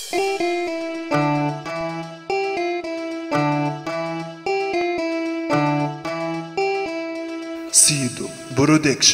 سيدو برودكشن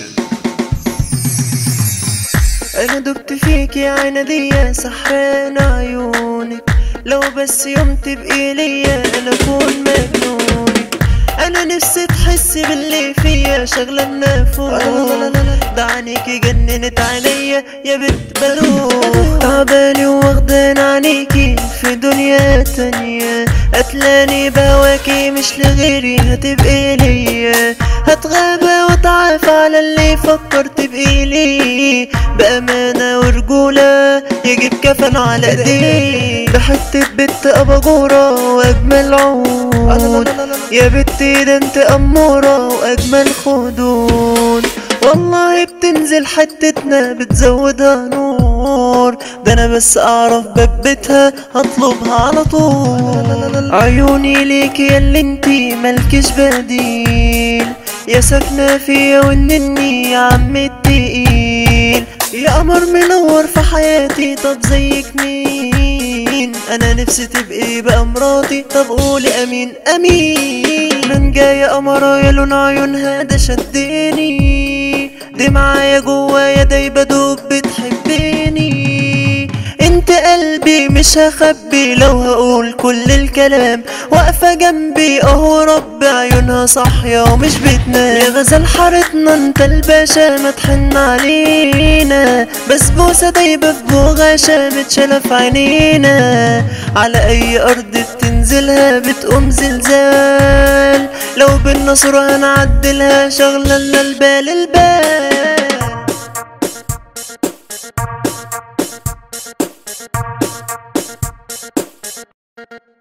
انا دبت فيك يا عنادية سحران عيونك لو بس يوم تبقي ليا انا اكون مجنونك انا نفسي تحسي باللي فيا شغلة النافوخ ده عينيكي جننت عليا يا بنت بروح تعباني واخدان عنيكي في دنيا تانية قتلاني بهواكي مش لغيري هتبقي ليا هتغابى واتعافى على اللي فكرت تبقي لي بأمانة ورجولة يجيب كفن على ايديه بحتة بنت أباجورة وأجمل عود يا بنتي ده انت أمورة وأجمل خدود والله بتنزل حتتنا بتزودها نور ده انا بس اعرف ببتها هطلبها على طول عيوني ليك يا اللي انتي ملكش بديل يا ساكنة فيا ونني يا عم التقيل يا قمر منور في حياتي طب زيك مين انا نفسي تبقي بقى مراتي طب قولي امين امين من جاية قمرة يا لون عيونها ده شدني دي معايا جوايا دايبة دوب بتحبني انت قلبي مش هخبي لو هقول كل الكلام واقفة جنبي اهو رب عيونها صاحية ومش بتنام يا غزل حارتنا انت الباشا ما تحن علينا بسبوسة دايبة في بوغاشة متشالة في عينينا على اي ارض بتنزلها بتقوم زلزال لو بالنصر هنعدلها شغلة لنا البال البال